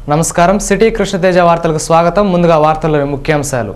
నమస్కారం సిటీ కృష్ణతేజ వార్తలకు స్వాగతం ముందుగా వార్తల్లోని ముఖ్యాంశాలు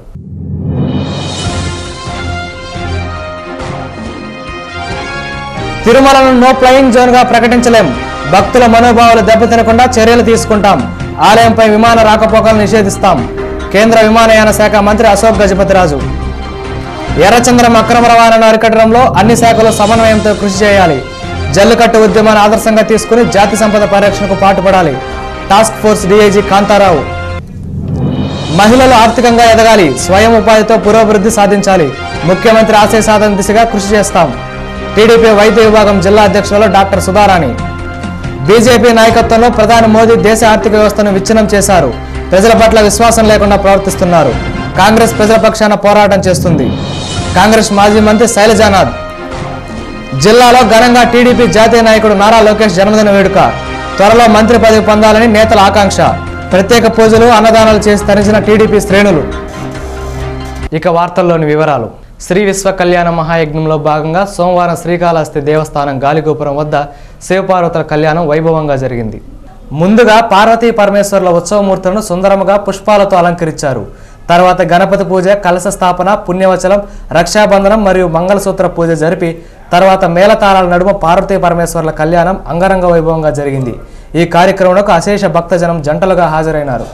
తిరుమలను నో ఫ్లయింగ్ జోన్ గా ప్రకటించలేం భక్తుల మనోభావాలు దెబ్బతినకుండా చర్యలు తీసుకుంటాం ఆలయంపై విమాన రాకపోకలను నిషేధిస్తాం కేంద్ర విమానయాన శాఖ మంత్రి అశోక్ గజపతిరాజు ఎర్రచంద్రం అక్రమ రవాణాను అరికట్టడంలో అన్ని శాఖలు సమన్వయంతో కృషి చేయాలి జల్లికట్టు ఉద్యమాన్ని ఆదర్శంగా తీసుకుని జాతి సంపద పరిరక్షణకు పాటుపడాలి టాస్క్ ఫోర్స్ డీఐజీ కాంతారావు మహిళలు ఆర్థికంగా ఎదగాలి స్వయం ఉపాధితో పురోభివృద్ధి సాధించాలి ముఖ్యమంత్రి ఆశయ సాధన దిశగా కృషి చేస్తాం టీడీపీ వైద్య విభాగం జిల్లా అధ్యక్షులు డాక్టర్ సుధారాణి బీజేపీ నాయకత్వంలో ప్రధాని మోదీ దేశ ఆర్థిక వ్యవస్థను విచ్ఛిన్నం చేశారు ప్రజల పట్ల విశ్వాసం లేకుండా ప్రవర్తిస్తున్నారు కాంగ్రెస్ ప్రజల పక్షాన పోరాటం చేస్తుంది కాంగ్రెస్ మాజీ మంత్రి శైలజానాథ్ జిల్లాలో ఘనంగా టీడీపీ జాతీయ నాయకుడు నారా లోకేష్ జన్మదిన వేడుక త్వరలో మంత్రి పదవి పొందాలని నేతల ఆకాంక్ష ప్రత్యేక పూజలు అన్నదానాలు చేసి తరించిన టీడీపీ శ్రేణులు ఇక వార్తల్లోని వివరాలు శ్రీ విశ్వ కళ్యాణ మహాయజ్ఞంలో భాగంగా సోమవారం శ్రీకాళహస్తి దేవస్థానం గాలిగోపురం వద్ద శివపార్వతుల కళ్యాణం వైభవంగా జరిగింది ముందుగా పార్వతీ పరమేశ్వరుల ఉత్సవమూర్తులను సుందరముగా పుష్పాలతో అలంకరించారు తర్వాత గణపతి పూజ కలశ స్థాపన పుణ్యవచలం రక్షాబంధనం మరియు మంగళసూత్ర పూజ జరిపి తర్వాత మేళతాళాల నడుమ పార్వతీ పరమేశ్వరుల కళ్యాణం అంగరంగ వైభవంగా జరిగింది ఈ కార్యక్రమంలో అశేష భక్తజనం జంటలుగా హాజరైనారు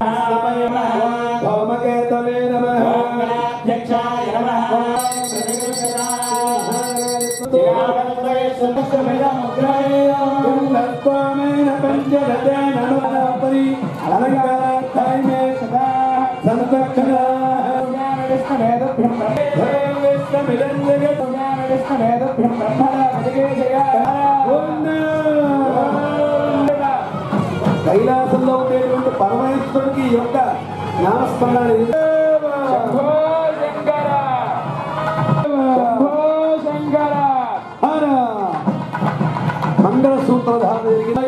భౌమకేతవే నమః యక్షాయ నమః స్వామేన పంచరథేన నమఃపరి అలంకారార్థాయ మే సదా సంరక్షణ కైలాసంలో ఉండేటువంటి పరమేశ్వరుడికి ఈ యొక్క నామస్మరణ శంభో శంకర శంభో శంకర హర మంగళసూత్రధారణ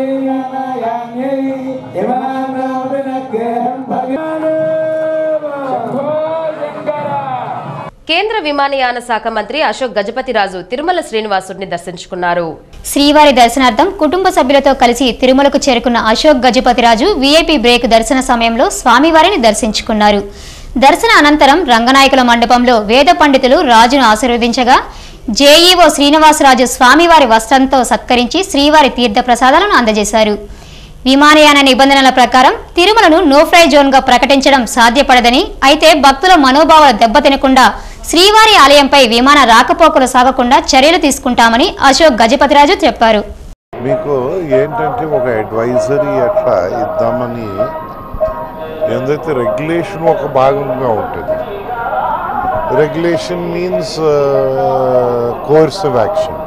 కేంద్ర విమానయాన శాఖ మంత్రి అశోక్ గజపతిరాజు తిరుమల శ్రీనివాసుడిని దర్శించుకున్నారు శ్రీవారి దర్శనార్థం కుటుంబ సభ్యులతో కలిసి తిరుమలకు చేరుకున్న అశోక్ గజపతిరాజు వీఐపీ బ్రేక్ దర్శన సమయంలో స్వామివారిని దర్శించుకున్నారు దర్శన అనంతరం రంగనాయకుల మండపంలో వేద పండితులు రాజును ఆశీర్వదించగా జేఈఓ శ్రీనివాసరాజు స్వామివారి వస్త్రంతో సత్కరించి శ్రీవారి తీర్థ ప్రసాదాలను అందజేశారు విమానయాన నిబంధనల ప్రకారం తిరుమలను నో ఫ్లై జోన్గా ప్రకటించడం సాధ్యపడదని అయితే భక్తుల మనోభావాలు దెబ్బతినకుండా శ్రీవారి ఆలయంపై విమాన రాకపోకలు సాగకుండా చర్యలు తీసుకుంటామని అశోక్ గజపతిరాజు చెప్పారు మీకు ఏంటంటే ఒక అడ్వైజరీ అట్లా ఇద్దామని ఏందైతే రెగ్యులేషన్ ఒక భాగంగా ఉంటుంది regulation means coercive action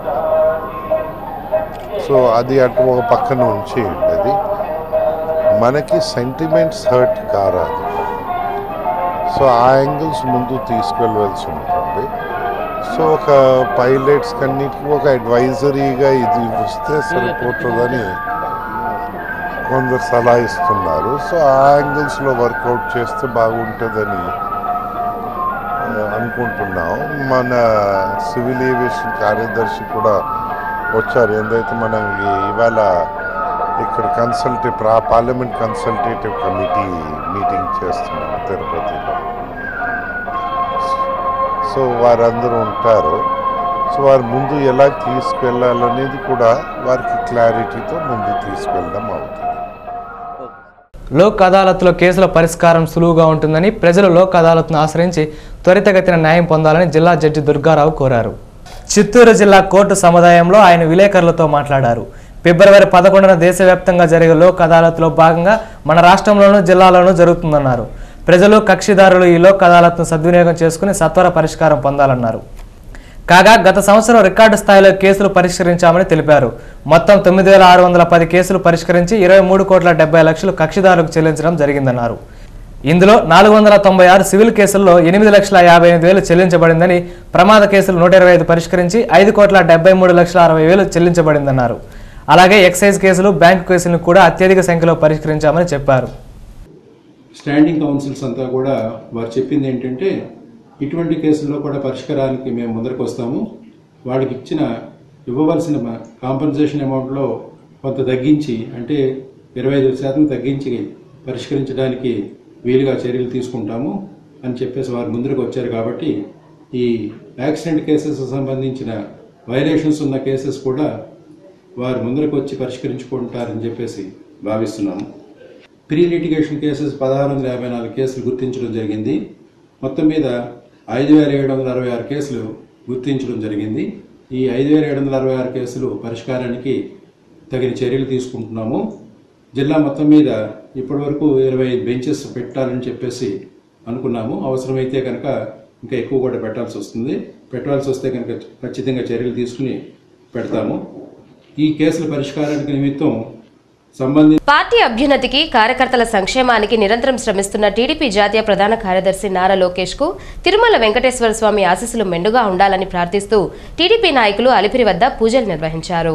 so అది అటు ఒక పక్కన ఉంచేయండి అది మనకి సెంటిమెంట్స్ హర్ట్ కారాదు సో ఆ యాంగిల్స్ ముందు తీసుకెళ్ళవలసి ఉంటుంది సో ఒక పైలట్స్ కన్నిటికి ఒక అడ్వైజరీగా ఇది వస్తే సరిపోతుందని కొందరు సలహా ఇస్తున్నారు సో ఆ యాంగిల్స్లో వర్కౌట్ చేస్తే బాగుంటుందని ఆ, అనుకుంటున్నాం మన సివిల్ ఏవియేషన్ కార్యదర్శి కూడా వచ్చారు ఏందైతే మనం ఈ- ఇవాళ ఇక్కడ కన్సల్టే పార్లమెంట్ కన్సల్టేటివ్ కమిటీ మీటింగ్ చేస్తున్నాం తిరుపతిలో సో వారందరూ ఉంటారు సో వారు ముందు ఎలా తీసుకెళ్ళాలనేది కూడా వారికి క్లారిటీతో ముందు తీసుకెళ్ళడం అవుతుంది లోక్ అదాలత్లో కేసుల పరిష్కారం సులువుగా ఉంటుందని ప్రజలు లోక్ అదాలత్ను ఆశ్రయించి త్వరితగతిన న్యాయం పొందాలని జిల్లా జడ్జి దుర్గారావు కోరారు చిత్తూరు జిల్లా కోర్టు సముదాయంలో ఆయన విలేకరులతో మాట్లాడారు ఫిబ్రవరి పదకొండున దేశవ్యాప్తంగా జరిగే లోక్ అదాలత్లో భాగంగా మన రాష్ట్రంలోనూ జిల్లాలోనూ జరుగుతుందన్నారు ప్రజలు కక్షిదారులు ఈ లోక్ అదాలత్ను సద్వినియోగం చేసుకుని సత్వర పరిష్కారం పొందాలన్నారు కాగా గత సంవత్సరం రికార్డు స్థాయిలో కేసులు పరిష్కరించామని తెలిపారు మొత్తం తొమ్మిది వేల ఆరు వందల పది కేసులు పరిష్కరించి ఇరవై మూడు కోట్ల డెబ్బై లక్షలు కక్షిదారులకు చెల్లించడం జరిగిందన్నారు ఇందులో నాలుగు వందల తొంభై ఆరు సివిల్ కేసుల్లో ఎనిమిది లక్షల యాభై ఎనిమిది వేలు చెల్లించబడిందని ప్రమాద కేసులు నూట ఇరవై ఐదు పరిష్కరించి ఐదు కోట్ల డెబ్బై మూడు లక్షల అరవై వేలు చెల్లించబడిందన్నారు అలాగే ఎక్సైజ్ కేసులు బ్యాంకు కేసులను కూడా అత్యధిక సంఖ్యలో పరిష్కరించామని చెప్పారు స్టాండింగ్ కౌన్సిల్స్ అంతా కూడా వారు చెప్పింది ఏంటంటే ఇటువంటి కేసుల్లో కూడా పరిష్కారానికి మేము ముందరకు వస్తాము వాడికి ఇచ్చిన ఇవ్వవలసిన కాంపన్సేషన్ అమౌంట్లో కొంత తగ్గించి అంటే ఇరవై ఐదు శాతం తగ్గించి పరిష్కరించడానికి వీలుగా చర్యలు తీసుకుంటాము అని చెప్పేసి వారు ముందుకు వచ్చారు కాబట్టి ఈ యాక్సిడెంట్ కేసెస్ సంబంధించిన వైలేషన్స్ ఉన్న కేసెస్ కూడా వారు ముందరకు వచ్చి పరిష్కరించుకుంటారని చెప్పేసి భావిస్తున్నాము ప్రీ లిటిగేషన్ కేసెస్ పదహారు వందల యాభై నాలుగు కేసులు గుర్తించడం జరిగింది మొత్తం మీద ఐదు వేల ఏడు వందల అరవై ఆరు కేసులు గుర్తించడం జరిగింది ఈ ఐదు వేల ఏడు వందల అరవై ఆరు కేసులు పరిష్కారానికి తగిన చర్యలు తీసుకుంటున్నాము జిల్లా మొత్తం మీద ఇప్పటివరకు ఇరవై ఐదు బెంచెస్ పెట్టాలని చెప్పేసి అనుకున్నాము అవసరమైతే కనుక ఇంకా ఎక్కువ కూడా పెట్టాల్సి వస్తుంది పెట్టాల్సి వస్తే కనుక ఖచ్చితంగా చర్యలు తీసుకుని పెడతాము ఈ కేసుల పరిష్కారానికి నిమిత్తం సంబంధిత పార్టీ అభ్యున్నతికి కార్యకర్తల సంక్షేమానికి నిరంతరం శ్రమిస్తున్న టీడీపీ జాతీయ ప్రధాన కార్యదర్శి నారా లోకేష్ కు తిరుమల వెంకటేశ్వర స్వామి ఆశీస్సులు మెండుగా ఉండాలని ప్రార్థిస్తూ టీడీపీ నాయకులు అలిపిరి వద్ద పూజలు నిర్వహించారు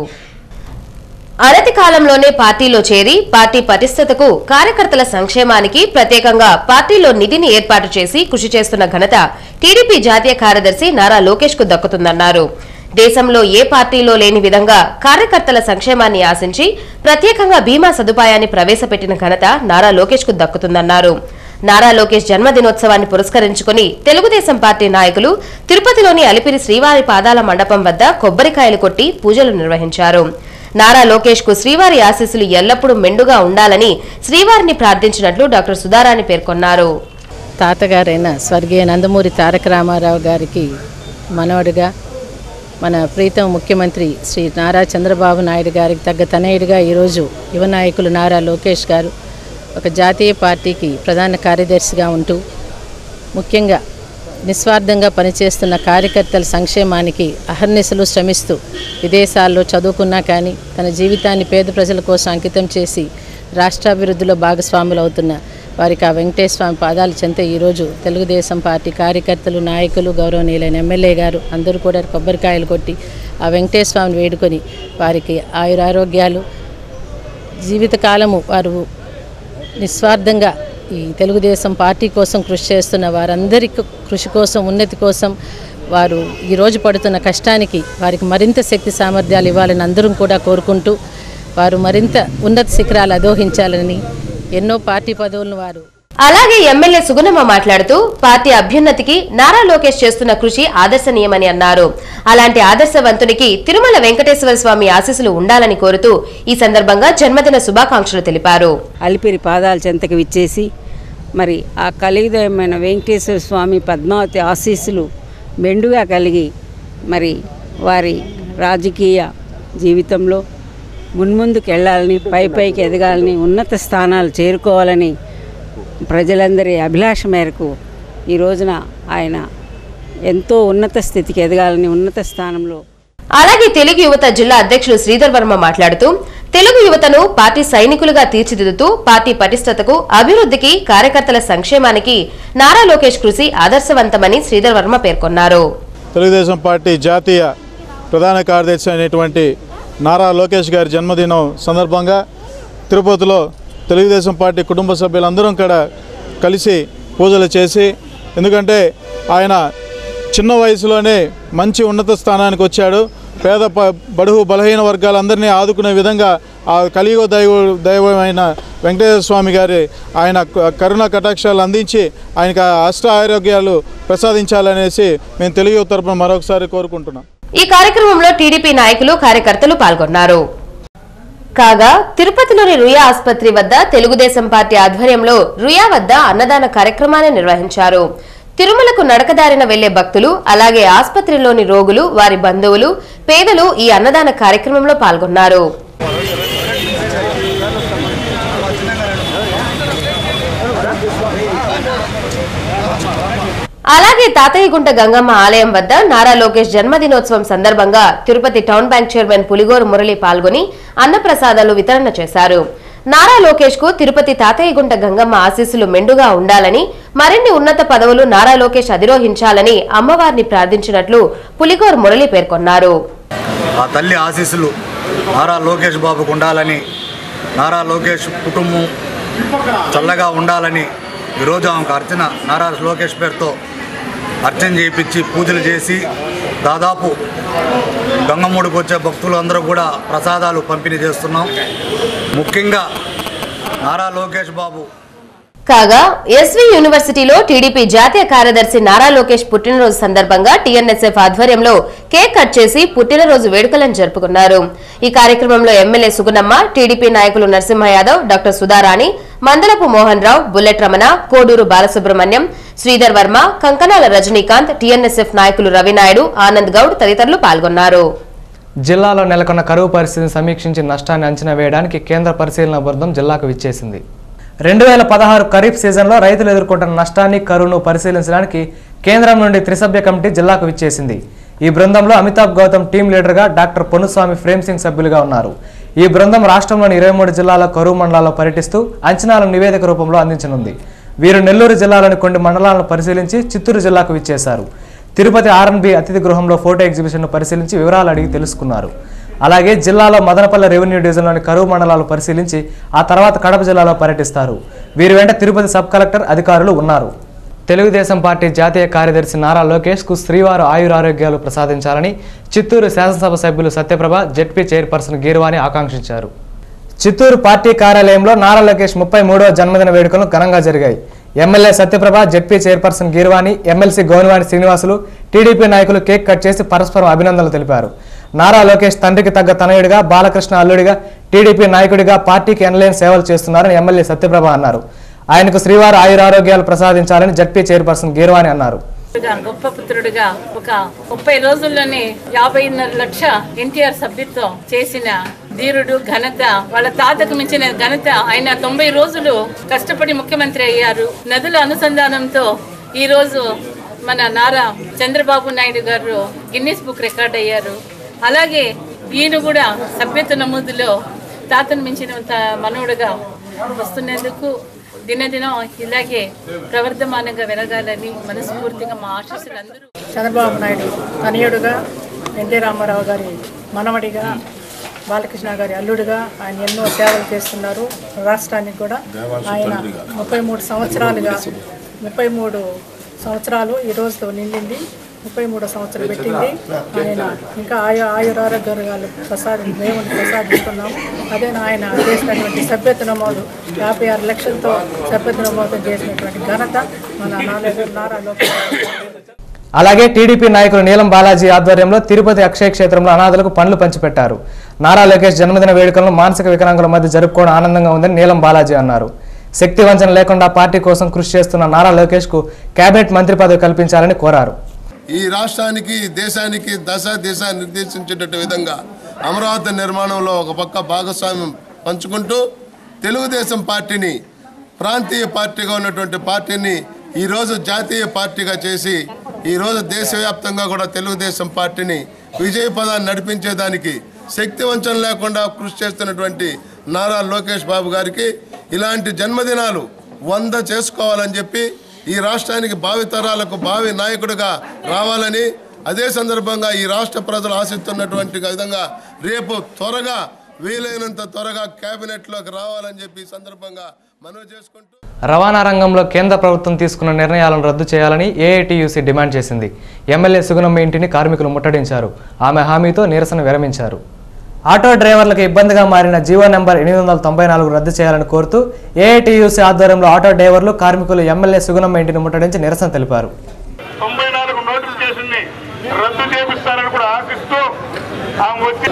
అనతి కాలంలోనే పార్టీలో చేరి పార్టీ పటిష్టతకు కార్యకర్తల సంక్షేమానికి ప్రత్యేకంగా పార్టీలో నిధిని ఏర్పాటు చేసి కృషి చేస్తున్న ఘనత టీడీపీ జాతీయ కార్యదర్శి నారా లోకేష్ కు దక్కుతుందన్నారు దేశంలో ఏ పార్టీలో లేని విధంగా కార్యకర్తల సంక్షేమాన్ని ఆశించి ప్రత్యేకంగా బీమా సదుపాయాన్ని ప్రవేశపెట్టిన ఘనత నారా లోకేష్ కు దక్కుతుందన్నారు నారా లోకేష్ జన్మదినోత్సవాన్ని పురస్కరించుకుని తెలుగుదేశం పార్టీ నాయకులు తిరుపతిలోని అలిపిరి శ్రీవారి పాదాల మండపం వద్ద కొబ్బరికాయలు కొట్టి పూజలు నిర్వహించారు నారా లోకేష్ కు శ్రీవారి ఆశీస్సులు ఎల్లప్పుడూ మెండుగా ఉండాలని శ్రీవారిని ప్రార్థించినట్లు డాక్టర్ సుధారాణి పేర్కొన్నారు తాతగారైన స్వర్గీయ నందమూరి తారక రామారావు గారికి మనవడిగా మన ప్రీతం ముఖ్యమంత్రి శ్రీ నారా చంద్రబాబు నాయుడు గారికి తగ్గ తనయుడిగా ఈరోజు యువ నాయకులు నారా లోకేష్ గారు ఒక జాతీయ పార్టీకి ప్రధాన కార్యదర్శిగా ఉంటూ ముఖ్యంగా నిస్వార్థంగా పనిచేస్తున్న కార్యకర్తల సంక్షేమానికి అహర్నిశలు శ్రమిస్తూ విదేశాల్లో చదువుకున్నా కానీ తన జీవితాన్ని పేద ప్రజల కోసం అంకితం చేసి రాష్ట్రాభివృద్ధిలో భాగస్వాములు అవుతున్న వారికి ఆ వెంకటేశ్వర స్వామి పాదాల చెంత ఈరోజు తెలుగుదేశం పార్టీ కార్యకర్తలు నాయకులు గౌరవనీయులైన ఎమ్మెల్యే గారు అందరూ కూడా కొబ్బరికాయలు కొట్టి ఆ వెంకటేశ్వర స్వామిని వేడుకొని వారికి ఆయురారోగ్యాలు జీవితకాలము వారు నిస్వార్థంగా ఈ తెలుగుదేశం పార్టీ కోసం కృషి చేస్తున్న వారందరి కు- కృషి కోసం ఉన్నతి కోసం వారు ఈరోజు పడుతున్న కష్టానికి వారికి మరింత శక్తి సామర్థ్యాలు ఇవ్వాలని అందరం కూడా కోరుకుంటూ వారు మరింత ఉన్నత శిఖరాలు అదోహించాలని ఎన్నో పార్టీ పదవులను వారు అలాగే ఎమ్మెల్యే సుగుణమ్మ మాట్లాడుతూ పార్టీ అభ్యున్నతికి నారా లోకేష్ చేస్తున్న కృషి ఆదర్శనీయమని అన్నారు అలాంటి ఆదర్శవంతునికి తిరుమల వెంకటేశ్వర స్వామి ఆశీస్సులు ఉండాలని కోరుతూ ఈ సందర్భంగా జన్మదిన శుభాకాంక్షలు తెలిపారు అలిపిరి పాదాల చెంతకు విచ్చేసి మరి ఆ కలియుదయమైన వెంకటేశ్వర స్వామి పద్మావతి ఆశీస్సులు మెండుగా కలిగి మరి వారి రాజకీయ జీవితంలో మున్ముందుకు వెళ్ళాలని పై పైకి ఎదగాలని ఉన్నత స్థానాలు చేరుకోవాలని ప్రజలందరి అభిలాష మేరకు ఈ రోజున ఆయన ఎంతో ఉన్నత స్థితికి ఎదగాలని ఉన్నత స్థానంలో అలాగే తెలుగు యువత జిల్లా అధ్యక్షులు శ్రీధర్ వర్మ మాట్లాడుతూ తెలుగు యువతను పార్టీ సైనికులుగా తీర్చిదిద్దుతూ పార్టీ పటిష్టతకు అభివృద్ధికి కార్యకర్తల సంక్షేమానికి నారా లోకేష్ కృషి ఆదర్శవంతమని శ్రీధర్ వర్మ పేర్కొన్నారు తెలుగుదేశం పార్టీ జాతీయ ప్రధాన కార్యదర్శి అయినటువంటి నారా లోకేష్ గారి జన్మదినం సందర్భంగా తిరుపతిలో తెలుగుదేశం పార్టీ కుటుంబ సభ్యులందరం కూడా కలిసి పూజలు చేసి ఎందుకంటే ఆయన చిన్న వయసులోనే మంచి ఉన్నత స్థానానికి వచ్చాడు పేద ప బడుగు బలహీన వర్గాలందరినీ ఆదుకునే విధంగా ఆ కలియుగ దైవ దైవమైన వెంకటేశ్వర స్వామి గారి ఆయన క- కరుణ కటాక్షాలు అందించి ఆయనకు ఆ అష్ట ఆరోగ్యాలు ప్రసాదించాలనేసి మేము తెలుగు యువత తరపున మరొకసారి కోరుకుంటున్నాం ఈ కార్యక్రమంలో టీడీపీ నాయకులు కార్యకర్తలు పాల్గొన్నారు కాగా తిరుపతిలోని రుయా ఆసుపత్రి వద్ద తెలుగుదేశం పార్టీ ఆధ్వర్యంలో రుయా వద్ద అన్నదాన కార్యక్రమాన్ని నిర్వహించారు తిరుమలకు నడకదారిన వెళ్లే భక్తులు అలాగే ఆసుపత్రిలోని రోగులు వారి బంధువులు పేదలు ఈ అన్నదాన కార్యక్రమంలో పాల్గొన్నారు అలాగే తాతయ్యగుంట గంగమ్మ ఆలయం వద్ద నారా లోకేష్ జన్మదినోత్సవం సందర్భంగా Tirupati town bank chairman Puligoru Murali పాల్గొని అన్నప్రసాదాలు వితరణ చేశారు నారా లోకేష్ కు తిరుపతి తాతయ్యగుంట గంగమ్మ ఆశీస్సులు మెండుగా ఉండాలని మరిన్ని ఉన్నత పదవులు నారా లోకేష్ అధిరోహించాలని అమ్మవారిని ప్రార్థించినట్లు పులిగోరు మురళి పేర్కొన్నారు ఆ తల్లి ఆశీస్సులు నారా లోకేష్ బాబుకు ఉండాలని నారా లోకేష్ కుటుంబం చల్లగా ఉండాలని ఈరోజు ఆమెకు అర్చన నారా లోకేష్ పేరుతో అర్చన చేయించి పూజలు చేసి దాదాపు గంగమ్మూడికి వచ్చే భక్తులు అందరూ కూడా ప్రసాదాలు పంపిణీ చేస్తున్నాం ముఖ్యంగా నారా లోకేష్ బాబు కాగా ఎస్వి యూనివర్సిటీలో టీడీపీ జాతీయ కార్యదర్శి నారా లోకేష్ పుట్టినరోజు సందర్భంగా టీఎన్ఎస్ఎఫ్ ఆధ్వర్యంలో కేక్ కట్ చేసి పుట్టినరోజు వేడుకలను జరుపుకున్నారు ఈ కార్యక్రమంలో ఎమ్మెల్యే సుగుణమ్మ టీడీపీ నాయకులు Narasimha Yadav doctor Sudharani Mandalapu Mohan Rao bullet Ramana Koduru Balasubrahmanyam Sridhar Varma Kankanala Rajinikanth TNSF నాయకులు రవినాయుడు ఆనంద్ గౌడ్ తదితరులు పాల్గొన్నారు జిల్లాలో నెలకొన్న కరువు పరిస్థితిని సమీక్షించి నష్టాన్ని అంచనా వేయడానికి కేంద్ర పరిశీలన బృందం జిల్లాకు విచ్చేసింది రెండు వేల పదహారు ఖరీఫ్ సీజన్లో రైతులు ఎదుర్కొంటున్న నష్టాన్ని కరువును పరిశీలించడానికి కేంద్రం నుండి త్రిసభ్య కమిటీ జిల్లాకు విచ్చేసింది ఈ బృందంలో అమితాబ్ గౌతమ్ టీం లీడర్గా డాక్టర్ పొన్నుస్వామి ఫ్రేమ్ సింగ్ సభ్యులుగా ఉన్నారు ఈ బృందం రాష్ట్రంలోని ఇరవై మూడు జిల్లాల కరువు మండలాల్లో పర్యటిస్తూ అంచనాలను నివేదిక రూపంలో అందించనుంది వీరు నెల్లూరు జిల్లాలోని కొన్ని మండలాలను పరిశీలించి చిత్తూరు జిల్లాకు విచ్చేశారు తిరుపతి ఆర్ఎన్బి అతిథి గృహంలో ఫోటో ఎగ్జిబిషన్ను పరిశీలించి వివరాలు అడిగి తెలుసుకున్నారు అలాగే జిల్లాలో మదనపల్లె రెవెన్యూ డివిజన్లోని కరువు మండలాలు పరిశీలించి ఆ తర్వాత కడప జిల్లాలో పర్యటిస్తారు వీరి వెంట తిరుపతి సబ్ కలెక్టర్ అధికారులు ఉన్నారు తెలుగుదేశం పార్టీ జాతీయ కార్యదర్శి నారా లోకేష్కు శ్రీవారు ఆయురారోగ్యాలు ప్రసాదించాలని చిత్తూరు శాసనసభ సభ్యులు సత్యప్రభ జెడ్పీ చైర్పర్సన్ గీర్వాణి ఆకాంక్షించారు చిత్తూరు పార్టీ కార్యాలయంలో నారా లోకేష్ ముప్పై మూడవ జన్మదిన వేడుకలు ఘనంగా జరిగాయి MLA Satyaprabha ZP chairperson Geervani MLC Gounivani Srinivasulu TDP నాయకులు కేక్ కట్ చేసి పరస్పరం అభినందనలు తెలిపారు నారా లోకేష్ తండ్రికి తగ్గ తనయుడిగా బాలకృష్ణ అల్లుడిగా టీడీపీ నాయకుడిగా పార్టీకి ఎనలేని సేవలు చేస్తున్నారని ఎమ్మెల్యే సత్యప్రభ అన్నారు ఆయనకు శ్రీవారు ఆయురారోగ్యాలు ప్రసాదించాలని జడ్పీ చైర్పర్సన్ గీర్వాణి అన్నారు పుత్రుడుగా, గొప్ప పుత్రుడుగా ఒక ముప్పై రోజుల్లోనే యాభైన్నర లక్ష ఎన్టీఆర్ సభ్యత్వం చేసిన ధీరుడు ఘనత వాళ్ళ తాతకు మించిన ఘనత ఆయన తొంభై రోజులు కష్టపడి ముఖ్యమంత్రి అయ్యారు నదుల అనుసంధానంతో ఈ రోజు మన నారా చంద్రబాబు నాయుడు గారు గిన్నీస్ బుక్ రికార్డ్ అయ్యారు అలాగే ఈయన కూడా సభ్యత్వ నమోదులో తాతను మించిన త- మనవుడుగా వస్తున్నందుకు దినదినం ఇలాగే ప్రవర్ధమానంగా వెలగాలని మనస్ఫూర్తిగా మా ఆశీస్సులు అందరూ చంద్రబాబు నాయుడు తనయుడుగా ఎన్టీ రామారావు గారి మనవడిగా బాలకృష్ణ గారి అల్లుడుగా ఆయన ఎన్నో సేవలు చేస్తున్నారు రాష్ట్రానికి కూడా ఆయన ముప్పై మూడు సంవత్సరాలుగా ముప్పై మూడు సంవత్సరాలు ఈ రోజుతో నిండింది ముప్పై మూడో సంవత్సరం పెట్టింది ఆయన ఇంకా ఆయు ఆయురారోగ్యాలు ప్రసాదం దేవుని ప్రసాదిస్తున్నాము అదే ఆయన చేసినటువంటి సభ్యత నమోదు యాభై ఆరు లక్షలతో సభ్యత నమోదు చేసినటువంటి ఘనత మన నారా నారా లోకేష్ అలాగే టీడీపీ నాయకులు నీలం బాలాజీ ఆధ్వర్యంలో తిరుపతి అక్షయ క్షేత్రంలో అనాథలకు పండ్లు పంచిపెట్టారు నారా లోకేష్ జన్మదిన వేడుకలను మానసిక వికలాంగుల మధ్య జరుపుకోవడం ఆనందంగా ఉందని నీలం బాలాజీ అన్నారు శక్తి వంచన లేకుండా పార్టీ కోసం కృషి చేస్తున్న నారా లోకేష్ కు కేబినెట్ మంత్రి పదవి కల్పించాలని కోరారు ఈ రాష్ట్రానికి దేశానికి దశ దిశ నిర్దేశించేటట్టు విధంగా అమరావతి నిర్మాణంలో ఒక పక్క భాగస్వామ్యం పంచుకుంటూ తెలుగుదేశం పార్టీని ప్రాంతీయ పార్టీగా ఉన్నటువంటి పార్టీని ఈరోజు జాతీయ పార్టీగా చేసి ఈరోజు దేశవ్యాప్తంగా కూడా తెలుగుదేశం పార్టీని విజయ పదాన్ని నడిపించేదానికి శక్తి వంచన లేకుండా కృషి చేస్తున్నటువంటి నారా లోకేష్ బాబు గారికి ఇలాంటి జన్మదినాలు వంద చేసుకోవాలని చెప్పి ఈ రాష్ట్రానికి భావితరాలకు భావి నాయకుడిగా రావాలని అదే సందర్భంగా ఈ రాష్ట్ర ప్రజలు ఆశిస్తున్నటువంటి విధంగా రేపు త్వరగా వీలైనంత త్వరగా కేబినెట్లోకి రావాలని చెప్పి ఈ సందర్భంగా మనవి చేసుకుంటూ రవాణా రంగంలో కేంద్ర ప్రభుత్వం తీసుకున్న నిర్ణయాలను రద్దు చేయాలని ఏఐటీయూసీ డిమాండ్ చేసింది ఎమ్మెల్యే సుగుణమ్మ ఇంటిని కార్మికులు ముట్టడించారు ఆమె హామీతో నిరసన విరమించారు ఆటో డ్రైవర్లకు ఇబ్బందిగా మారిన జీవో నెంబర్ ఎనిమిది వందల తొంభై నాలుగు రద్దు చేయాలని కోరుతూ ఏఐటీయూసీ ఆధ్వర్యంలో ఆటో డ్రైవర్లు కార్మికులు ఎమ్మెల్యే సుగుణమ్మ ఇంటిని ముట్టడించి నిరసన తెలిపారు తొంభై నాలుగు నోటిఫికేషన్ ని రద్దు చేపిస్తారని కూడా ఆశిస్తూ ఆమె వచ్చి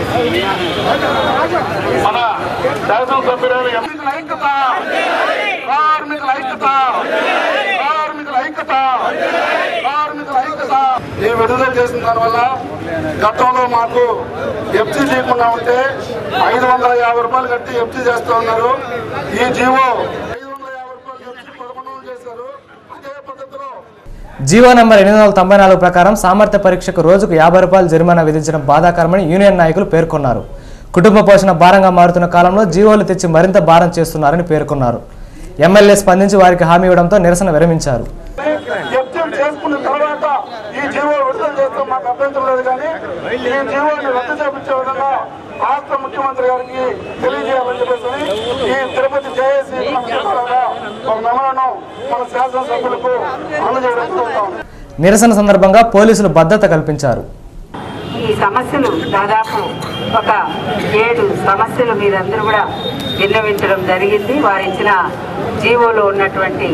మన శాసనసభ్యురాలు ఎమ్మెల్యేల ఐక్యత కార్మికుల ఐక్యత కార్మికుల ఐక్యత కార్మికుల ఐక్యత ఈ విడుదల చేసిన దానివల్ల గతంలో మాకు ఎఫ్సీ చేయకుండా ఉంటే ఐదు వందల యాభై రూపాయలు కట్టి ఎఫ్సీ చేస్తూ ఉన్నారు ఈ జీవో ఐదు వందల యాభై రూపాయలు ఎఫ్సీ పదకొండు వందలు చేశారు అదే పద్ధతిలో జీవో నంబర్ ఎనిమిది వందల తొంభై నాలుగు ప్రకారం సామర్థ్య పరీక్షకు రోజుకు యాభై రూపాయలు జరిమానా విధించడం బాధాకరమని యూనియన్ నాయకులు పేర్కొన్నారు కుటుంబ పోషణ భారంగా మారుతున్న కాలంలో జీవోలు తెచ్చి మరింత భారం చేస్తున్నారని పేర్కొన్నారు ఎమ్మెల్యే స్పందించి వారికి హామీ ఇవ్వడంతో నిరసన విరమించారు ఎఫ్టీఎం చేసుకున్న తర్వాత ఈ జీవో విడుదల చేస్తాం మాకు అభ్యంతరం లేదు కానీ ఈ జీవోని రద్దు చేపించే విధంగా రాష్ట్ర ముఖ్యమంత్రి గారికి తెలియజేయాలని చెప్పేసి ఈ తిరుపతి జేఏసీ ద్వారా ఒక మెమరాను మన శాసనసభ్యులకు అందజేయడం జరుగుతాం నిరసన సందర్భంగా పోలీసులు భద్రత కల్పించారు ఈ సమస్యలు దాదాపు ఒక ఏడు సమస్యలు మీరందరూ కూడా విన్నవించడం జరిగింది వారు ఇచ్చిన జీవోలో ఉన్నటువంటి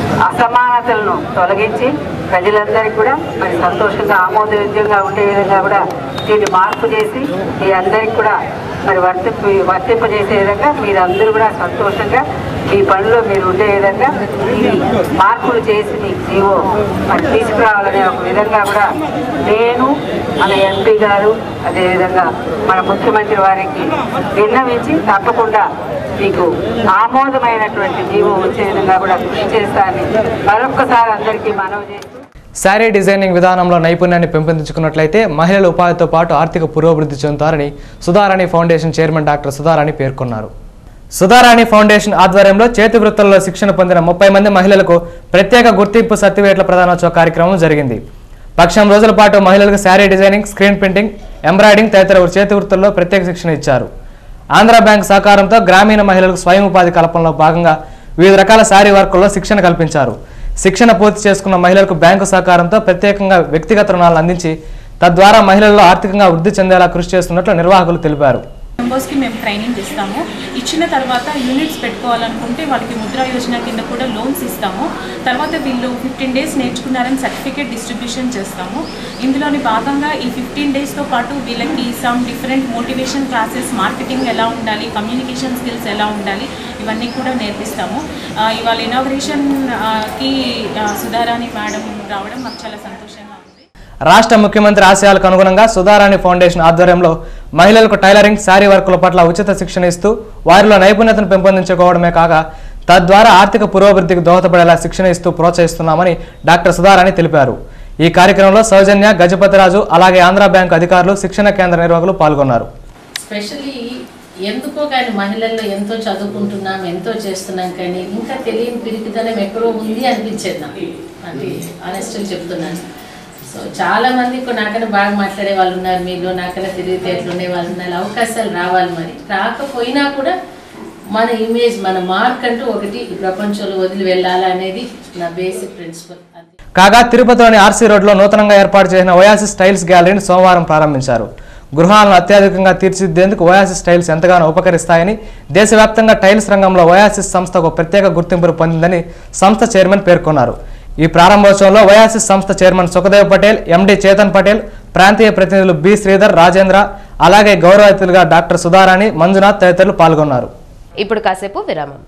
అసమానతలను తొలగించి ప్రజలందరికీ కూడా మరి సంతోషంగా ఆమోదయోగ్యంగా ఉండే విధంగా కూడా దీన్ని మార్పు చేసి మీ అందరికీ కూడా మరి వర్తింపు వర్తింపజేసే విధంగా మీరందరూ కూడా సంతోషంగా మీ పనిలో మీరు ఉండే విధంగా ఈ మార్పులు చేసి మీకు జీవో మరి తీసుకురావాలనే ఒక విధంగా కూడా నేను మన ఎంపీ గారు అదేవిధంగా మన ముఖ్యమంత్రి వారికి విన్నవించి తప్పకుండా మీకు ఆమోదమైనటువంటి జీవో వచ్చే విధంగా కూడా కృషి చేస్తానని మరొక్కసారి అందరికీ మనవి చేస్తూ శారీ డిజైనింగ్ విధానంలో నైపుణ్యాన్ని పెంపొందించుకున్నట్లయితే మహిళల ఉపాధితో పాటు ఆర్థిక పురోభివృద్ధి చెందుతారని Sudharani foundation chairman doctor Sudharani పేర్కొన్నారు సుధారాణి ఫౌండేషన్ ఆధ్వర్యంలో చేతి వృత్తుల్లో శిక్షణ పొందిన ముప్పై మంది మహిళలకు ప్రత్యేక గుర్తింపు సర్టిఫికేట్ల ప్రదానోత్సవ కార్యక్రమం జరిగింది పక్షం రోజుల పాటు మహిళలకు saree designing screen printing embroidering తదితర చేతి వృత్తుల్లో ప్రత్యేక శిక్షణ ఇచ్చారు ఆంధ్ర బ్యాంక్ సహకారంతో గ్రామీణ మహిళలకు స్వయం ఉపాధి కల్పనలో భాగంగా వివిధ రకాల శారీ వర్కుల్లో శిక్షణ కల్పించారు శిక్షణ పూర్తి చేసుకున్న మహిళలకు బ్యాంకు సహకారంతో ప్రత్యేకంగా వ్యక్తిగత రుణాలను అందించి తద్వారా మహిళల్లో ఆర్థికంగా వృద్ధి చెందేలా కృషి చేస్తున్నట్లు నిర్వాహకులు తెలిపారు మెంబర్స్కి మేము ట్రైనింగ్ ఇస్తాము ఇచ్చిన తర్వాత యూనిట్స్ పెట్టుకోవాలనుకుంటే వాళ్ళకి ముద్రా యోజన కింద కూడా లోన్స్ ఇస్తాము తర్వాత వీళ్ళు ఫిఫ్టీన్ డేస్ నేర్చుకున్నారని సర్టిఫికేట్ డిస్ట్రిబ్యూషన్ చేస్తాము ఇందులోని భాగంగా ఈ ఫిఫ్టీన్ డేస్తో పాటు వీళ్ళకి some different motivation classes marketing ఎలా ఉండాలి కమ్యూనికేషన్ స్కిల్స్ ఎలా ఉండాలి ఇవన్నీ కూడా నేర్పిస్తాము ఆ, ఇవాళ ఇనాగ్రేషన్కి సుధారాణి మేడం రావడం మాకు చాలా సంతోషంగా ఉంది రాష్ట్ర ముఖ్యమంత్రి ఆశయాలకు అనుగుణంగా సుధారాణి ఫౌండేషన్ ఆధ్వర్యంలో మహిళలకు టైలరింగ్ శారీ వర్కుల పట్ల ఉచిత శిక్షణ ఇస్తూ వారిలో నైపుణ్యతను పెంపొందించుకోవడమే కాక తద్వారా ఆర్థిక పురోభివృద్ధికి దోహదపడేలా శిక్షణ ఇస్తూ ప్రోత్సహిస్తున్నామని డాక్టర్ సుధారాణి తెలిపారు ఈ కార్యక్రమంలో సౌజన్య గజపతిరాజు అలాగే ఆంధ్ర బ్యాంకు అధికారులు శిక్షణ కేంద్ర నిర్వాహకులు పాల్గొన్నారు స్పెషల్లీ ఎందుకో కానీ మహిళల్లో ఎంతో చదువుకుంటున్నాం ఎంతో చేస్తున్నాం కానీ ఇంకా తెలియని పిరికితనం ఎక్కడో ఉంది అనిపించేది నాకు అంటే ఆనెస్ట్గా చెప్తున్నాను సో చాలా మంది ఇప్పుడు నాకన్నా బాగా మాట్లాడే వాళ్ళు ఉన్నారు మీలో నాకన్నా తెలివితేటలు ఉండే వాళ్ళు ఉన్నారు అవకాశాలు రావాలి మరి రాకపోయినా కూడా మన ఇమేజ్ మన మార్క్ అంటూ ఒకటి ఈ ప్రపంచంలో వదిలి వెళ్ళాలా అనేది నా బేసిక్ ప్రిన్సిపల్ కాగా తిరుపతిలోని ఆర్సీ రోడ్లో నూతనంగా ఏర్పాటు చేసిన ఓయాసిస్ టైల్స్ గ్యాలరీని సోమవారం ప్రారంభించారు గృహాలను అత్యాధికంగా తీర్చిదిద్దేందుకు ఓయాసిస్ టైల్స్ ఎంతగానో ఉపకరిస్తాయని దేశవ్యాప్తంగా టైల్స్ రంగంలో ఓయాసిస్ సంస్థ ఒక ప్రత్యేక గుర్తింపును పొందిందని సంస్థ చైర్మన్ పేర్కొన్నారు ఈ ప్రారంభోత్సవంలో ఓయాసిస్ సంస్థ చైర్మన్ సుఖదేవ్ పటేల్ ఎండి చేతన్ పటేల్ ప్రాంతీయ ప్రతినిధులు బి శ్రీధర్ రాజేంద్ర అలాగే గౌరవ అతిథులుగా డాక్టర్ సుధారాణి మంజునాథ్ తదితరులు పాల్గొన్నారు ఇప్పుడు కాసేపు విరామం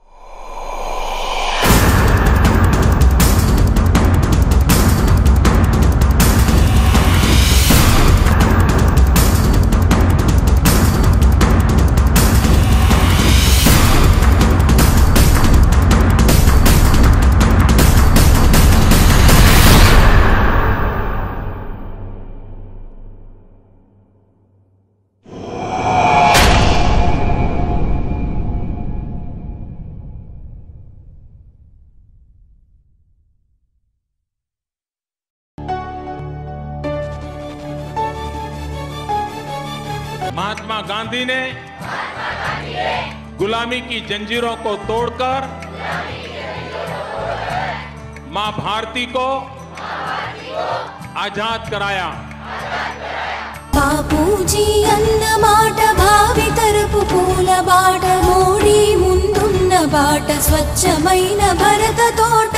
महात्मा गांधी ने गुलामी की जंजीरों को तोड़कर मां भारती को आजाद कराया బాపూజీ అన్న మాట భావితరపు పూల బాట మోడీ ముందున్న బాట స్వచ్ఛమైన భరత తోట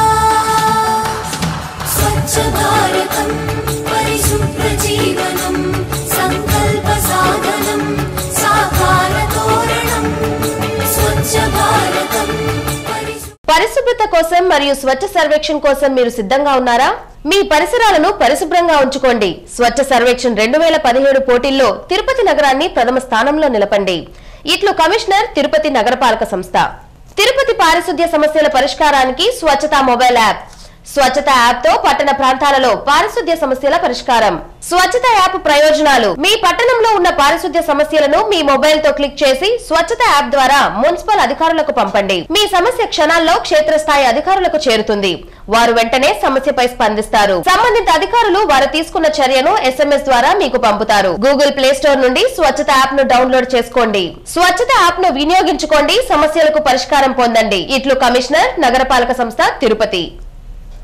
స్వచ్ఛ భారతం పరిశుభ్ర జీవనం సంకల్ప సాధనం సాకార తోరణం స్వచ్ఛ భారతం పరిశుభ్రత కోసం మరియు స్వచ్ఛ సర్వేక్షణ్ కోసం మీరు సిద్ధంగా ఉన్నారా మీ పరిసరాలను పరిశుభ్రంగా ఉంచుకోండి స్వచ్ఛ సర్వేక్షణ్ రెండు వేల పదిహేడు పోటీల్లో తిరుపతి నగరాన్ని ప్రథమ స్థానంలో నిలపండి ఇట్లు కమిషనర్ తిరుపతి నగరపాలక సంస్థ తిరుపతి పారిశుద్ధ్య సమస్యల పరిష్కారానికి స్వచ్ఛత మొబైల్ యాప్ స్వచ్ఛత యాప్ తో పట్టణ ప్రాంతాలలో పారిశుద్ధ్య సమస్యల పరిష్కారం స్వచ్ఛత యాప్ ప్రయోజనాలు మీ పట్టణంలో ఉన్న పారిశుద్ధ్య సమస్యలను మీ మొబైల్ తో క్లిక్ చేసి స్వచ్ఛత యాప్ ద్వారా మున్సిపల్ అధికారులకు పంపండి మీ సమస్య క్షణాల్లో క్షేత్రస్థాయి అధికారులకు చేరుతుంది వారు వెంటనే సమస్యపై స్పందిస్తారు సంబంధిత అధికారులు వారు తీసుకున్న చర్యను ఎస్ఎంఎస్ ద్వారా మీకు పంపుతారు గూగుల్ ప్లే స్టోర్ నుండి స్వచ్ఛత యాప్ ను డౌన్లోడ్ చేసుకోండి స్వచ్ఛత యాప్ ను వినియోగించుకోండి సమస్యలకు పరిష్కారం పొందండి ఇట్లు కమిషనర్ నగరపాలక సంస్థ తిరుపతి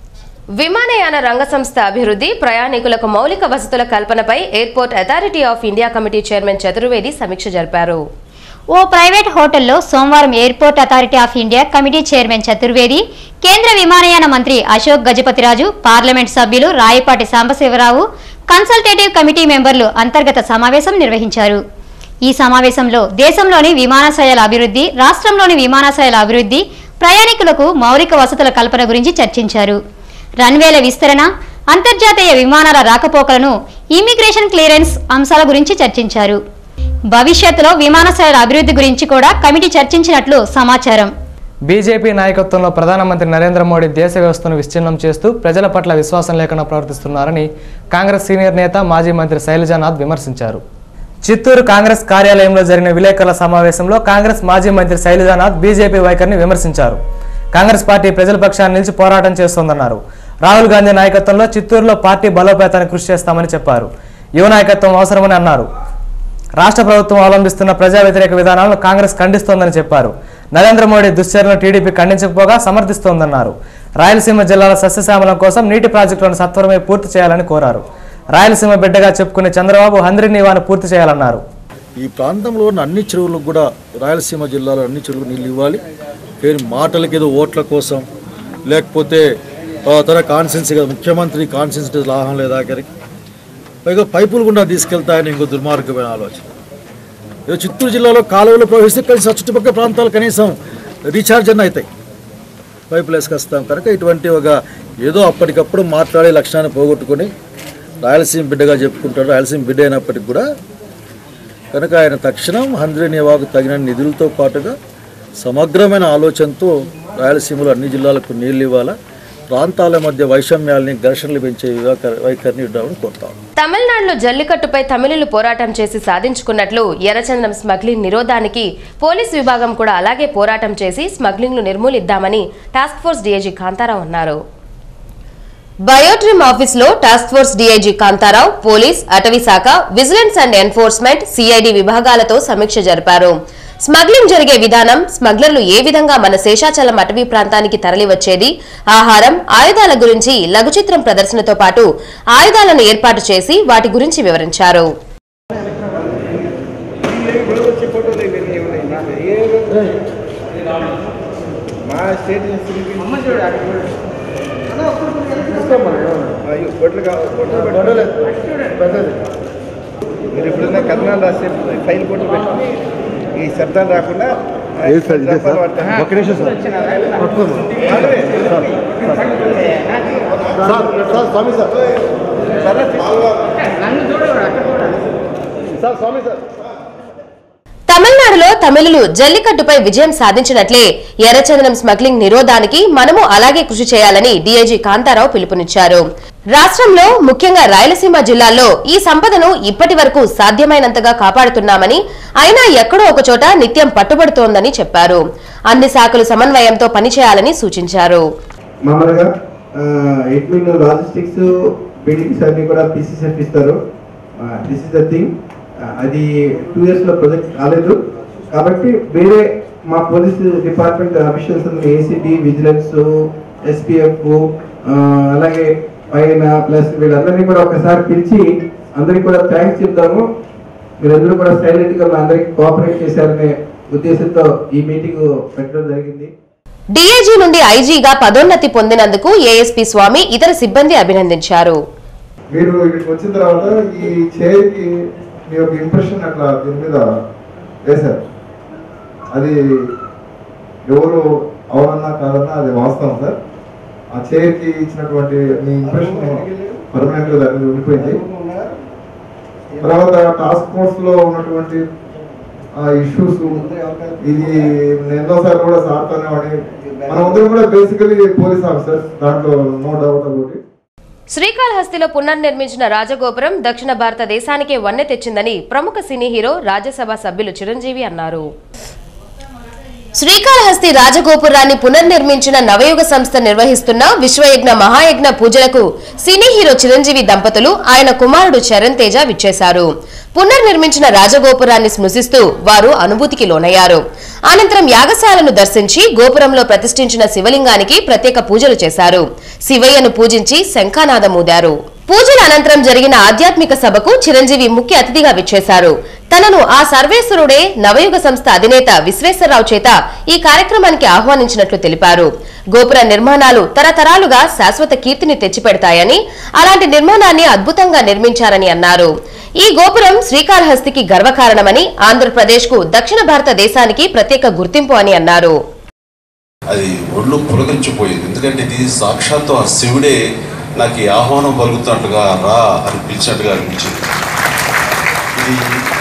విమానయాన రంగ సంస్థ అభివృద్ధి ప్రయాణికులకు మౌలిక వసతుల కల్పనపై airport authority of India committee chairman Chaturvedi సమీక్ష జరిపారు ఓ ప్రైవేట్ హోటల్లో సోమవారం airport authority of India committee chairman Chaturvedi కేంద్ర విమానయాన మంత్రి అశోక్ గజపతిరాజు పార్లమెంట్ సభ్యులు రాయపాటి సాంబశివరావు కన్సల్టేటివ్ కమిటీ మెంబర్లు అంతర్గత సమావేశం నిర్వహించారు ఈ సమావేశంలో దేశంలోని విమానాశ్రయాల అభివృద్ధి రాష్ట్రంలోని విమానాశ్రయాల అభివృద్ధి ప్రయాణికులకు మౌలిక వసతుల కల్పన గురించి చర్చించారు రన్వేల విస్తరణ అంతర్జాతీయ విమానాల రాకపోకలను ఇమిగ్రేషన్ క్లియరెన్స్ అంశాల గురించి చర్చించారు భవిష్యత్తులో విమానాశ్రయాల అభివృద్ధి గురించి కూడా కమిటీ చర్చించినట్లు సమాచారం బీజేపీ నాయకత్వంలో ప్రధానమంత్రి నరేంద్ర మోడీ దేశ వ్యవస్థను విచ్ఛిన్నం చేస్తూ ప్రజల పట్ల విశ్వాసం లేకుండా ప్రవర్తిస్తున్నారని కాంగ్రెస్ సీనియర్ నేత మాజీ మంత్రి శైలజానాథ్ విమర్శించారు చిత్తూరు కాంగ్రెస్ కార్యాలయంలో జరిగిన విలేకరుల సమావేశంలో కాంగ్రెస్ మాజీ మంత్రి శైలజానాథ్ బీజేపీ వైఖరిని విమర్శించారు కాంగ్రెస్ పార్టీ ప్రజల పక్షాన్ని నిలిచి పోరాటం చేస్తోందన్నారు రాహుల్ గాంధీ నాయకత్వంలో చిత్తూరులో పార్టీ బలోపేతానికి కృషి చేస్తామని చెప్పారు యువ నాయకత్వం అవసరమని అన్నారు రాష్ట్ర ప్రభుత్వం అవలంబిస్తున్న ప్రజా వ్యతిరేక విధానాలను కాంగ్రెస్ ఖండిస్తోందని చెప్పారు నరేంద్ర మోడీ దుశ్చర్యలను టీడీపీ ఖండించకపోగా సమర్థిస్తోందన్నారు రాయలసీమ జిల్లాల సస్యశ్యామలం కోసం నీటి ప్రాజెక్టులను సత్వరమే పూర్తి చేయాలని కోరారు రాయలసీమ బిడ్డగా చెప్పుకునే చంద్రబాబు హంద్రి నీవాను పూర్తి చేయాలన్నారు ఈ ప్రాంతంలో ఉన్న అన్ని చెరువులకు కూడా రాయలసీమ జిల్లాలో అన్ని చెరువులకు నీళ్ళు ఇవ్వాలి పేరు మాటలకి ఏదో ఓట్ల కోసం లేకపోతే ఆ, తన కాన్సెన్సీ కదా ముఖ్యమంత్రి కాన్సెన్సీ లాభం లేదు ఆఖరికి పైగా పైపులు గుండా తీసుకెళ్తాయని ఇంకో దుర్మార్గమైన ఆలోచన ఏదో చిత్తూరు జిల్లాలో కాలువలు ప్రవహిస్తే కనీసం ఆ చుట్టుపక్కల ప్రాంతాలు కనీసం రీఛార్జ్ అన్న అవుతాయి పైపులు వేసుకొస్తాం కనుక ఇటువంటి ఒక ఏదో అప్పటికప్పుడు మాట్లాడే లక్ష్యాన్ని పోగొట్టుకొని రాయలసీమ బిడ్డగా చెప్పుకుంటాడు రాయలసీమ బిడ్డ అయినప్పటికి కూడా కనుక ఆయన తక్షణం హంద్రి నివాకు తగిన నిధులతో పాటుగా సమగ్రమైన ఆలోచనతో రాయలసీమలో అన్ని జిల్లాలకు నీళ్ళు ఇవ్వాలా ప్రాంతాల మధ్య వైషమ్యాల్ని ఘర్షణలు పెంచే వివాక- వైఖరిని ఇవ్వడానికి కోరుతాం తమిళనాడులో జల్లికట్టుపై తమిళులు పోరాటం చేసి సాధించుకున్నట్లు ఎర్రచందనం స్మగ్లింగ్ నిరోధానికి పోలీస్ విభాగం కూడా అలాగే పోరాటం చేసి స్మగ్లింగ్ను నిర్మూలిద్దామని టాస్క్ ఫోర్స్ డీఐజీ కాంతారావు అన్నారు బయోట్రిమ్ ఆఫీస్లో task force DIG Kantha Rao police అటవీ శాఖ విజిలెన్స్ అండ్ ఎన్ఫోర్స్మెంట్ సిఐడి విభాగాలతో సమీక్ష జరిపారు స్మగ్లింగ్ జరిగే విధానం స్మగ్లర్లు ఏ విధంగా మన శేషాచలం అటవీ ప్రాంతానికి తరలివచ్చేది ఆహారం ఆయుధాల గురించి లఘుచిత్రం ప్రదర్శనతో పాటు ఆయుధాలను ఏర్పాటు చేసి వాటి గురించి వివరించారు మా స్టేట్ మీరు ఎప్పుడైనా కథనాలు రాసే ఫైల్ ఫోటో పెట్టుకుని ఈ శబ్దాలు రాకుండా ఏది సార్, ఇదే సార్? ఒక్క నిమిషం సార్. పట్టుకోండి. Sir, sir, Swamy sir. Sir Swamy sir తమిళనాడులో తమిళులు జల్లికట్టుపై విజయం సాధించినట్లే ఎర్రచందనం స్మగ్లింగ్ నిరోధానికి మనము అలాగే కృషి చేయాలని డీఐజీ కాంతారావు పిలుపునిచ్చారు రాష్ట్రంలో ముఖ్యంగా రాయలసీమ జిల్లాల్లో ఈ సంపదను ఇప్పటి వరకు సాధ్యమైనంతగా కాపాడుతున్నామని అయినా ఎక్కడో ఒక చోట నిత్యం పట్టుబడుతోందని చెప్పారు అన్ని శాఖలు సమన్వయంతో పనిచేయాలని సూచించారు మామూలుగా ఎడ్మిన్ లాజిస్టిక్స్ బిల్డింగ్స్ అన్ని కూడా పీసీసెఫ్ ఇస్తారు దిస్ ఇస్ ద థింగ్ అది టూ ఇయర్స్లో ప్రొజెక్ట్ కాలేదు కాబట్టి వేరే మా police department officials ACB vigilance SPF అలాగే పైన ప్లస్ వీళ్ళందరినీ కూడా ఒకసారి పిలిచి అందరికీ కూడా థ్యాంక్స్ చెప్తాము మీరందరూ కూడా సైలెంట్గా మా అందరికీ కోఆపరేట్ చేశారనే ఉద్దేశంతో ఈ మీటింగ్ పెట్టడం జరిగింది డీఐజీ నుండి ఐజీగా పదోన్నతి పొందినందుకు ఏఎస్పీ స్వామి ఇతర సిబ్బంది అభినందించారు మీరు ఇక్కడికి వచ్చిన తర్వాత ఈ చైర్కి మీ యొక్క ఇంప్రెషన్ అట్లా దీని మీద వేశారు అది ఎవరు అవునన్నా కాదన్నా అది వాస్తవం సార్ ఆ చైర్కి ఇచ్చినటువంటి మీ ఇంప్రెషన్ పర్మనెంట్గా దాని మీద ఉండిపోయింది తర్వాత టాస్క్ ఫోర్స్లో ఉన్నటువంటి ఆ ఇష్యూస్ ఇది నేను ఎన్నోసార్లు కూడా సార్తోనే వాడి మనమందరం కూడా బేసికలీ పోలీస్ ఆఫీసర్స్ దాంట్లో నో డౌట్ అబౌట్ ఇట్ శ్రీకాళహస్తిలో పునర్నిర్మించిన రాజగోపురం దక్షిణ భారతదేశానికే వన్నె తెచ్చిందని ప్రముఖ సినీ హీరో రాజ్యసభ సభ్యులు చిరంజీవి అన్నారు శ్రీకాళహస్తి రాజగోపురాన్ని పునర్నిర్మించిన నవయుగ సంస్థ నిర్వహిస్తున్న విశ్వయజ్ఞ మహాయజ్ఞ పూజలకు సినీ హీరో చిరంజీవి దంపతులు ఆయన కుమారుడు చరణ్ తేజ విచ్చేశారు పునర్నిర్మించిన రాజగోపురాన్ని స్మృశిస్తూ వారు అనుభూతికి లోనయ్యారు అనంతరం యాగశాలను దర్శించి గోపురంలో ప్రతిష్ఠించిన శివలింగానికి ప్రత్యేక పూజలు చేశారు శివయ్యను పూజించి శంఖానాదమూదారు పూజల అనంతరం జరిగిన ఆధ్యాత్మిక సభకు చిరంజీవి ముఖ్య అతిథిగా విచ్చేశారు తనను ఆ సర్వేశ్వరుడే నవయుగ సంస్థ అధినేత విశ్వేశ్వరరావు చేత ఈ కార్యక్రమానికి ఆహ్వానించినట్లు తెలిపారు గోపుర నిర్మాణాలు తరతరాలుగా శాశ్వత కీర్తిని తెచ్చిపెడతాయని అలాంటి నిర్మాణాన్ని అద్భుతంగా నిర్మించారని అన్నారు ఈ గోపురం శ్రీకాళహస్తికి గర్వకారణమని ఆంధ్రప్రదేశ్ కు దక్షిణ భారతదేశానికి ప్రత్యేక గుర్తింపు అని అన్నారు అది ఒళ్ళు పులకించిపోయింది ఎందుకంటే ఇది సాక్షాత్తు ఆ శివుడే నాకు ఈ ఆహ్వానం పలుకుతున్నట్టుగా రా అని పిలిచినట్టుగా అనిపించింది ఇది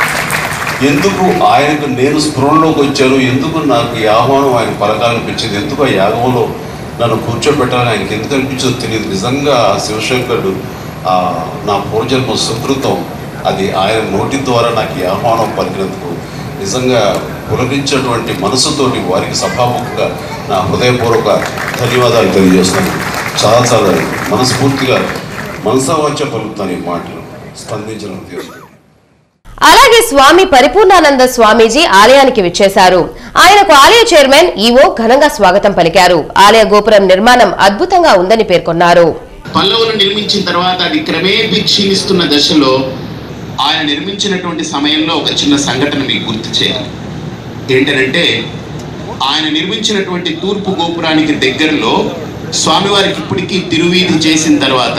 ఎందుకు ఆయనకు నేను స్పృహలోకి వచ్చాను ఎందుకు నాకు ఈ ఆహ్వానం ఆయన పలకాలనిపించింది ఎందుకు ఆ యాగంలో నన్ను కూర్చోబెట్టాలని ఆయనకి ఎందుకు అనిపించిందో తెలియదు నిజంగా ఆ శివశంకరుడు ఆ నా పూర్వజన్మ సుకృతం అది ఆయన నోటి ద్వారా నాకు ఈ ఆహ్వానం పలికినందుకు నిజంగా పులకించేటువంటి మనసుతోటి వారికి సభాముఖంగా నా హృదయపూర్వక ధన్యవాదాలు తెలియజేస్తున్నాను చాలా చాలా మనస్ఫూర్తిగా మనసావాచ పలుకుతాను ఈ మాటలు స్పందించడం తీసుకుంటాను అలాగే స్వామి పరిపూర్ణానంద స్వామీజీ ఆలయానికి విచ్చేశారు ఆయనకు ఆలయ చైర్మన్ ఈవో ఘనంగా స్వాగతం పలికారు ఆలయ గోపురం నిర్మాణం అద్భుతంగా ఉందని పేర్కొన్నారు పల్లవులు నిర్మించిన తర్వాత అది క్రమేపీ క్షీణిస్తున్న దశలో ఆయన నిర్మించినటువంటి సమయంలో ఒక చిన్న సంఘటన మీకు గుర్తు చేయాలి ఏంటంటే ఆయన నిర్మించినటువంటి తూర్పు గోపురానికి దగ్గరలో స్వామివారికి ఇప్పటికీ తిరువీధి చేసిన తర్వాత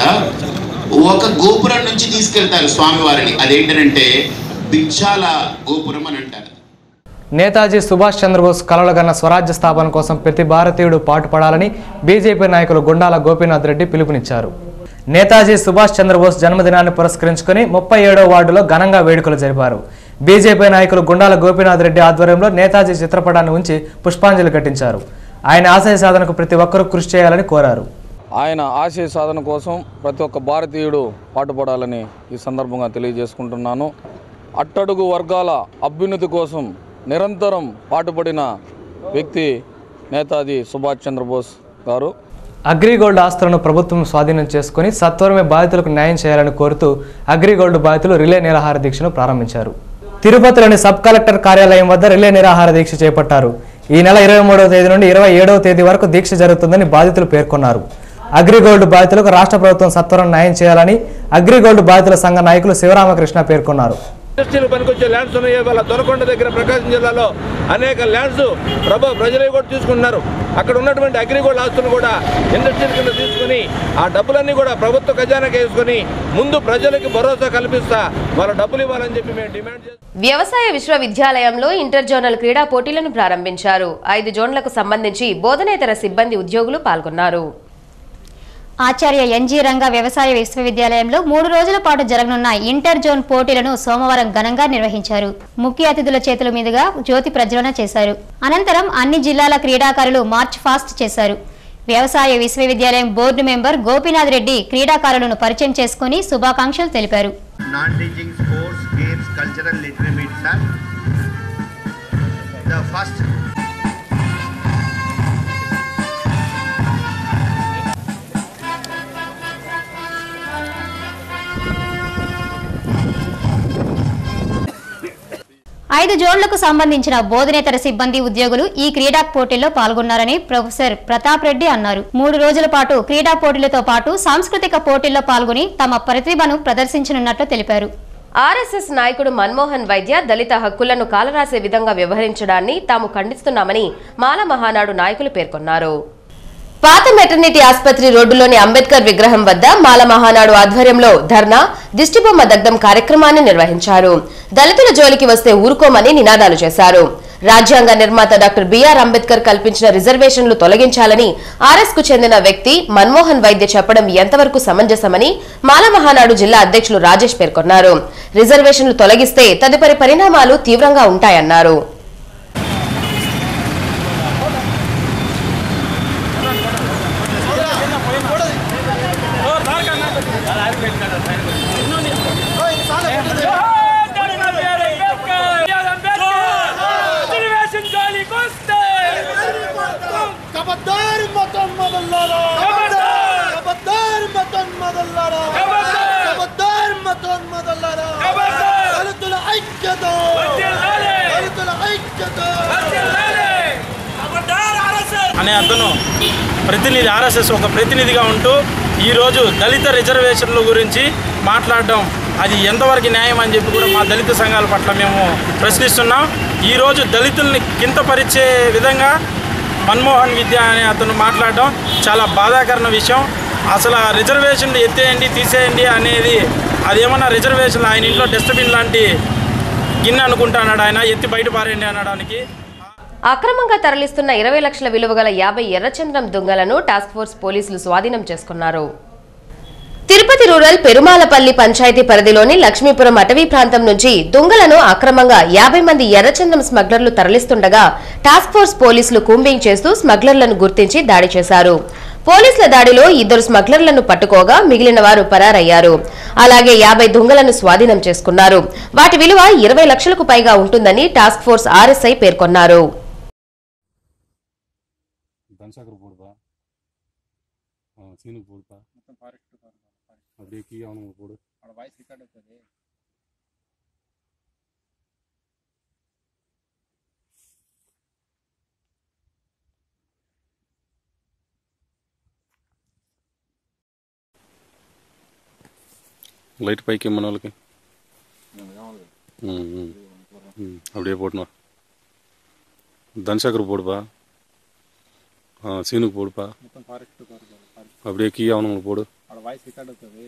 ఒక గోపురం నుంచి తీసుకెళ్తారు స్వామివారిని అదేంటంటే బిచ్చాల గోపురం అని అంటారు నేతాజీ సుభాష్ చంద్రబోస్ కలలుగన్న స్వరాజ్య స్థాపన కోసం ప్రతి భారతీయుడు పాటుపడాలని బీజేపీ నాయకులు గుండాల గోపీనాథ్ రెడ్డి పిలుపునిచ్చారు నేతాజీ సుభాష్ చంద్రబోస్ జన్మదినాన్ని పురస్కరించుకుని ముప్పై ఏడో వార్డులో ఘనంగా వేడుకలు జరిపారు బీజేపీ నాయకులు గుండాల గోపీనాథ్ రెడ్డి ఆధ్వర్యంలో నేతాజీ చిత్రపటాన్ని ఉంచి పుష్పాంజలి ఘటించారు ఆయన ఆశయ సాధనకు ప్రతి ఒక్కరూ కృషి చేయాలని కోరారు ఆయన ఆశయ సాధన కోసం ప్రతి ఒక్క భారతీయుడు పాటుపడాలని ఈ సందర్భంగా తెలియజేసుకుంటున్నాను అట్టడుగు వర్గాల అభ్యున్నతి కోసం నిరంతరం పాటుపడిన వ్యక్తి నేతాజీ సుభాష్ చంద్రబోస్ గారు అగ్రిగోల్డ్ ఆస్తులను ప్రభుత్వం స్వాధీనం చేసుకుని సత్వరమే బాధితులకు న్యాయం చేయాలని కోరుతూ అగ్రిగోల్డ్ బాధితులు రిలే నిరాహార దీక్షను ప్రారంభించారు తిరుపతిలోని సబ్ కలెక్టర్ కార్యాలయం వద్ద రిలే నిరాహార దీక్ష చేపట్టారు ఈ నెల ఇరవై మూడవ తేదీ నుండి ఇరవై ఏడవ తేదీ వరకు దీక్ష జరుగుతుందని బాధితులు పేర్కొన్నారు అగ్రిగోల్డ్ బాధితులకు రాష్ట్ర ప్రభుత్వం సత్వరం న్యాయం చేయాలని అగ్రిగోల్డ్ బాధితుల సంఘ నాయకులు శివరామకృష్ణ పేర్కొన్నారు ఇండస్ట్రీలు పనికొచ్చే ల్యాండ్స్ ఉన్నాయి వాళ్ళ దొనకొండ దగ్గర ప్రకాశం జిల్లాలో అనేక ల్యాండ్స్ ప్రభు ప్రజలే కూడా తీసుకుంటున్నారు అక్కడ ఉన్నటువంటి అగ్రిగోల్డ్ ఆస్తులను కూడా ఇండస్ట్రీల కింద తీసుకుని ఆ డబ్బులన్నీ కూడా ప్రభుత్వ ఖజానాకి వేసుకొని ముందు ప్రజలకి భరోసా కల్పిస్తా వాళ్ళ డబ్బులు ఇవ్వాలని చెప్పి మేము డిమాండ్ చేస్తాం వ్యవసాయ విశ్వవిద్యాలయంలో ఇంటర్ జోనల్ క్రీడా పోటీలను ప్రారంభించారు ఐదు జోన్లకు సంబంధించి బోధనేతర సిబ్బంది ఉద్యోగులు పాల్గొన్నారు ఆచార్య ఎన్జీ రంగ వ్యవసాయ విశ్వవిద్యాలయంలో మూడు రోజుల పాటు జరగనున్న ఇంటర్ జోన్ పోటీలను సోమవారం ఘనంగా నిర్వహించారు ముఖ్య అతిథుల చేతుల మీదుగా జ్యోతి ప్రజ్వలన చేశారు అనంతరం అన్ని జిల్లాల క్రీడాకారులు మార్చ్ ఫాస్ట్ చేశారు వ్యవసాయ విశ్వవిద్యాలయం బోర్డు మెంబర్ గోపీనాథ్ రెడ్డి క్రీడాకారులను పరిచయం చేసుకుని శుభాకాంక్షలు తెలిపారు non-teaching sports, games, cultural literary meets are the first ఐదు జోన్లకు సంబంధించిన బోధనేతర సిబ్బంది ఉద్యోగులు ఈ క్రీడా పోటీల్లో పాల్గొన్నారని ప్రొఫెసర్ ప్రతాప్ రెడ్డి అన్నారు మూడు రోజుల పాటు క్రీడా పోటీలతో పాటు సాంస్కృతిక పోటీల్లో పాల్గొని తమ ప్రతిభను ప్రదర్శించనున్నట్లు తెలిపారు ఆర్ఎస్ఎస్ నాయకుడు మన్మోహన్ వైద్య దళిత హక్కులను కాలరాసే విధంగా వ్యవహరించడాన్ని తాము ఖండిస్తున్నామని మాల మహానాడు నాయకులు పేర్కొన్నారు పాత మెటర్నిటీ ఆసుపత్రి రోడ్డులోని అంబేద్కర్ విగ్రహం వద్ద మాల మహానాడు ఆధ్వర్యంలో ధర్నా దిష్టిబొమ్మ దగ్ధం కార్యక్రమాన్ని నిర్వహించారు దళితుల జోలికి వస్తే ఊరుకోమని నినాదాలు చేశారు రాజ్యాంగ నిర్మాత డాక్టర్ బిఆర్ అంబేద్కర్ కల్పించిన రిజర్వేషన్లు తొలగించాలని ఆర్ఎస్ కు చెందిన వ్యక్తి మన్మోహన్ వైద్య చెప్పడం ఎంతవరకు సమంజసమని మాల మహానాడు జిల్లా అధ్యక్షులు రాజేష్ పేర్కొన్నారు రిజర్వేషన్లు తొలగిస్తే తదుపరి పరిణామాలు తీవ్రంగా ఉంటాయన్నారు అనే అతను ప్రతినిధి ఆర్ఎస్ఎస్ ఒక ప్రతినిధిగా ఉంటూ ఈరోజు దళిత రిజర్వేషన్ల గురించి మాట్లాడడం అది ఎంతవరకు న్యాయం అని చెప్పి కూడా మా దళిత సంఘాల పట్ల మేము ప్రశ్నిస్తున్నాం ఈరోజు దళితుల్ని కింతపరిచే విధంగా మన్మోహన్ విద్య అనే అతను మాట్లాడడం చాలా బాధాకరణ విషయం అసలు ఆ రిజర్వేషన్లు ఎత్తేయండి తీసేయండి అనేది అదేమన్నా రిజర్వేషన్లు ఆయన ఇంట్లో డస్ట్బిన్ లాంటి గిన్నె అనుకుంటున్నాడు ఆయన ఎత్తి బయట పారేయండి అనడానికి అక్రమంగా తరలిస్తున్న ఇరవై లక్షల విలువ గల యాభై ఎర్రచంద్రం దొంగలను టాస్క్ ఫోర్స్ పోలీసులు స్వాధీనం చేసుకున్నారు తిరుపతి రూరల్ పెరుమాలపల్లి పంచాయతీ పరిధిలోని లక్ష్మీపురం అటవీ ప్రాంతం నుంచి దొంగలను అక్రమంగా యాభై మంది ఎర్రచందం స్మగ్లర్లు తరలిస్తుండగా టాస్క్ ఫోర్స్ పోలీసులు కూంబింగ్ చేస్తూ స్మగ్లర్లను గుర్తించి దాడి చేశారు పోలీసుల దాడిలో ఇద్దరు స్మగ్లర్లను పట్టుకోగా మిగిలిన వారు పరారయ్యారు అలాగే యాభై దొంగలను స్వాధీనం చేసుకున్నారు వాటి విలువ ఇరవై లక్షలకు పైగా ఉంటుందని టాస్క్ ఫోర్స్ ఆర్ఎస్ఐ పేర్కొన్నారు ధనసాగర్ పోడుపా సీనుకు పోడుపా మొత్తం ఫారెస్ట్ அப்படியே கீ அவனுங்க போடு வாய்ஸ் ரெக்கார்ட் అవుతుంది லைட் பைக்கு மணாளுக்கு ம் ம் ம் அப்படியே போட்டுனா தன்சாகர் போடுப்பா ஆ சீனுக்கு போடுப்பா మొత్తం ఫారెస్ట్ அப்படியே கீ அவனுங்களுக்கு போடு అక్కడ వాయిస్ రికార్డ్ అవుతుంది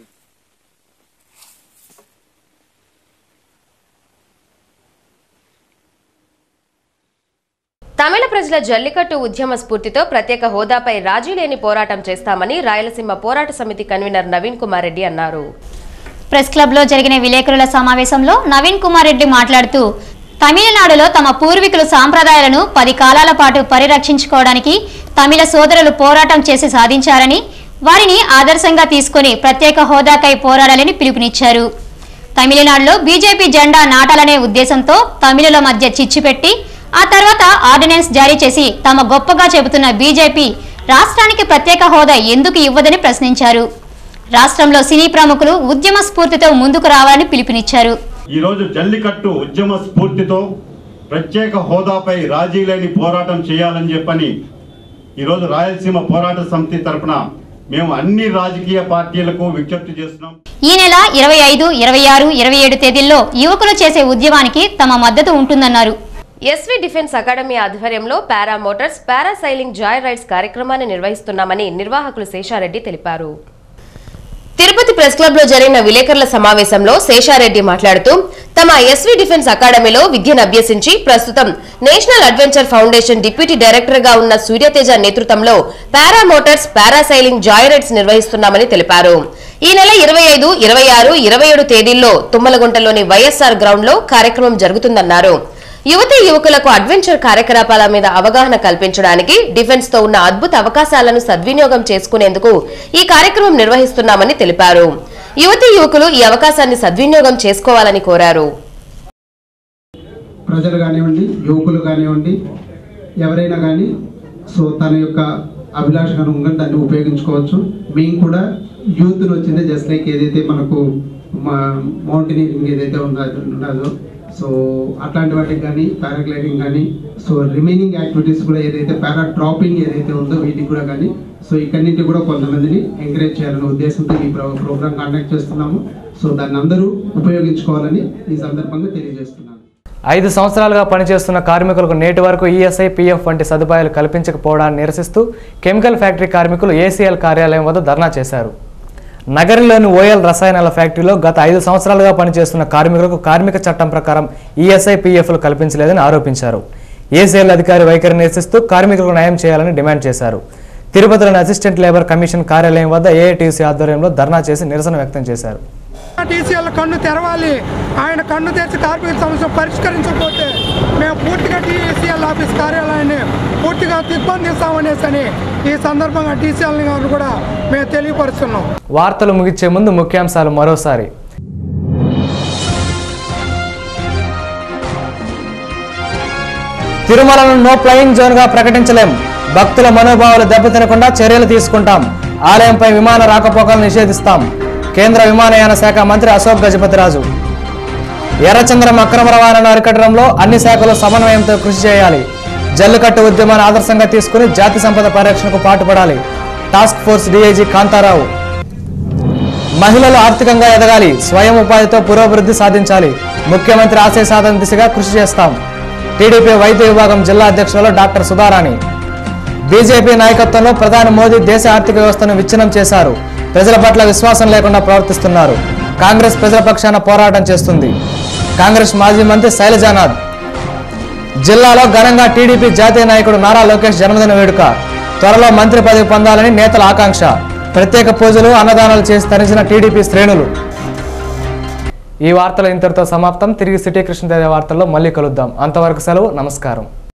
తమిళ ప్రజల జల్లికట్టు ఉద్యమ స్ఫూర్తితో ప్రత్యేక హోదాపై రాజీ లేని పోరాటం చేస్తామని రాయలసీమ పోరాట సమితి కన్వీనర్ నవీన్ కుమార్ రెడ్డి అన్నారు ప్రెస్ క్లబ్ లో జరిగిన విలేకరుల సమావేశంలో నవీన్ కుమార్ రెడ్డి మాట్లాడుతూ తమిళనాడులో తమ పూర్వీకుల సాంప్రదాయాలను పది కాలాల పాటు పరిరక్షించుకోవడానికి తమిళ సోదరులు పోరాటం చేసి సాధించారని వారిని ఆదర్శంగా తీసుకొని ప్రత్యేక హోదాకై పోరాడాలని పిలుపునిచ్చారు తమిళనాడులో బీజేపీ జెండా నాటాలనే ఉద్దేశంతో తమిళుల మధ్య చిచ్చు పెట్టి ఆ తర్వాత ఆర్డినెన్స్ జారీ చేసి తమ గొప్పగా చెబుతున్న బీజేపీ రాష్ట్రానికి ప్రత్యేక హోదా ఎందుకు ఇవ్వదని ప్రశ్నించారు రాష్ట్రంలో సినీ ప్రముఖులు ఉద్యమ స్ఫూర్తితో ముందుకు రావాలని పిలుపునిచ్చారు ఈరోజు జల్లికట్టు ఉద్యమ స్ఫూర్తితో ప్రత్యేక హోదాపై రాజీ లేని పోరాటం చేయాలని చెప్పని ఈరోజు రాయలసీమ పోరాట సమితి తరపున మేము అన్ని రాజకీయ పార్టీలకు విజ్ఞప్తి చేస్తున్నాం ఈ నెల ఇరవై ఐదు ఇరవై ఆరు ఇరవై ఏడు తేదీల్లో యువకులు చేసే ఉద్యమానికి తమ మద్దతు ఉంటుందన్నారు ఎస్వి డిఫెన్స్ అకాడమీ ఆధ్వర్యంలో para motors para sailing joy rides కార్యక్రమాన్ని నిర్వహిస్తున్నామని నిర్వాహకులు శేషారెడ్డి తెలిపారు తిరుపతి ప్రెస్ క్లబ్ లో జరిగిన విలేకరుల సమావేశంలో శేషారెడ్డి మాట్లాడుతూ తమ ఎస్వి డిఫెన్స్ అకాడమీలో విద్యను అభ్యసించి ప్రస్తుతం national adventure foundation deputy director గా ఉన్న సూర్యతేజ నేతృత్వంలో para motors para sailing joy rides నిర్వహిస్తున్నామని తెలిపారు ఈ నెల ఇరవై ఐదు ఇరవై ఆరు ఇరవై ఏడు తేదీల్లో తుమ్మలగుంటలోని వైఎస్ఆర్ గ్రౌండ్ లో కార్యక్రమం జరుగుతుందన్నారు యువతి యువకులకు అడ్వెంచర్ కార్యకలాపాల మీద అవగాహన కల్పించడానికి డిఫెన్స్ తో ఉన్న అద్భుత అవకాశాలను సద్వినియోగం చేసుకునేందుకు ఈ కార్యక్రమం నిర్వహిస్తున్నామని తెలిపారు యువతి యువకులు ఈ అవకాశాన్ని సద్వినియోగం చేసుకోవాలని కోరారు ప్రజలు కానివ్వండి యువకులు కానివ్వండి ఎవరైనా కానీ సో తన యొక్క అభిలాషకు అనుగుణంగా దాన్ని ఉపయోగించుకోవచ్చు మేము కూడా యూత్లో వచ్చింది జస్ట్ లైక్ ఏదైతే మనకు మౌంటైనరింగ్ ఏదైతే ఉన్నదో ఉన్నదో సో అట్లాంటి వాటికి కానీ పారాగ్లైడింగ్ కానీ సో రిమైనింగ్ యాక్టివిటీస్ కూడా ఏదైతే పారా డ్రాపింగ్ ఏదైతే ఉందో వీటికి కూడా కానీ సో ఇక్కడి నుంచి కూడా కొంతమందిని ఎంకరేజ్ చేయాలనే ఉద్దేశంతో ఈ ప్రో ప్రోగ్రామ్ కండక్ట్ చేస్తున్నాము సో దాన్ని అందరూ ఉపయోగించుకోవాలని ఈ సందర్భంగా తెలియజేస్తున్నాను ఐదు సంవత్సరాలుగా పనిచేస్తున్న కార్మికులకు నేటి వరకు ఈఎస్ఐ పీఎఫ్ వంటి సదుపాయాలు కల్పించకపోవడాన్ని నిరసిస్తూ కెమికల్ ఫ్యాక్టరీ కార్మికులు ఏసీఎల్ కార్యాలయం వద్ద ధర్నా చేశారు నగరంలోని ఓఎల్ రసాయనాల ఫ్యాక్టరీలో గత ఐదు సంవత్సరాలుగా పనిచేస్తున్న కార్మికులకు కార్మిక చట్టం ప్రకారం ఈఎస్ఐ పీఎఫ్లు కల్పించలేదని ఆరోపించారు ఏసీఎల్ అధికారి వైఖరిని నిరసిస్తూ కార్మికులకు న్యాయం చేయాలని డిమాండ్ చేశారు తిరుపతిలోని అసిస్టెంట్ లేబర్ కమిషన్ కార్యాలయం వద్ద ఏఐటీసీ ఆధ్వర్యంలో ధర్నా చేసి నిరసన వ్యక్తం చేశారు టీసీఎల్ కన్ను తెరవాలి ఆయన కన్ను తెరిచి కార్మిక సమస్య పరిష్కరించకపోతే మేము పూర్తిగా టీసీఎల్ ఆఫీస్ కార్యాలయాన్ని పూర్తిగా దిగ్బంధిస్తామనేసి అని ఈ సందర్భంగా టీసీఎల్ గారు కూడా మేము తెలియపరుస్తున్నాం వార్తలు ముగించే ముందు ముఖ్యాంశాలు మరోసారి తిరుమలను నో ఫ్లయింగ్ జోన్ గా ప్రకటించలేం భక్తుల మనోభావాలు దెబ్బతినకుండా చర్యలు తీసుకుంటాం ఆలయంపై విమాన రాకపోకలను నిషేధిస్తాం కేంద్ర విమానయాన శాఖ మంత్రి అశోక్ గజపతిరాజు ఎర్రచంద్రం అక్రమ రవాణాను అరికట్టడంలో అన్ని శాఖలు సమన్వయంతో కృషి చేయాలి జల్లికట్టు ఉద్యమాన్ని ఆదర్శంగా తీసుకుని జాతి సంపద పరిరక్షణకు పాటుపడాలి టాస్క్ ఫోర్స్ డీఐజీ కాంతారావు మహిళలు ఆర్థికంగా ఎదగాలి స్వయం ఉపాధితో పురోభివృద్ధి సాధించాలి ముఖ్యమంత్రి ఆశయ సాధన దిశగా కృషి చేస్తాం టీడీపీ వైద్య విభాగం జిల్లా అధ్యక్షులు డాక్టర్ సుధారాణి బీజేపీ నాయకత్వంలో ప్రధాని మోదీ దేశ ఆర్థిక వ్యవస్థను విచ్ఛిన్నం చేశారు ప్రజల పట్ల విశ్వాసం లేకుండా ప్రవర్తిస్తున్నారు కాంగ్రెస్ ప్రజల పక్షాన పోరాటం చేస్తుంది కాంగ్రెస్ మాజీ మంత్రి శైలజానాథ్ జిల్లాలో ఘనంగా టీడీపీ జాతీయ నాయకుడు నారా లోకేష్ జన్మదిన వేడుక త్వరలో మంత్రి పదవి పొందాలని నేతల ఆకాంక్ష ప్రత్యేక పూజలు అన్నదానాలు చేసి తరించిన టీడీపీ శ్రేణులు ఈ వార్తలు ఇంతటితో సమాప్తం తిరిగి సిటీ కృష్ణదేవ వార్తల్లో మళ్ళీ కలుద్దాం అంతవరకు సెలవు నమస్కారం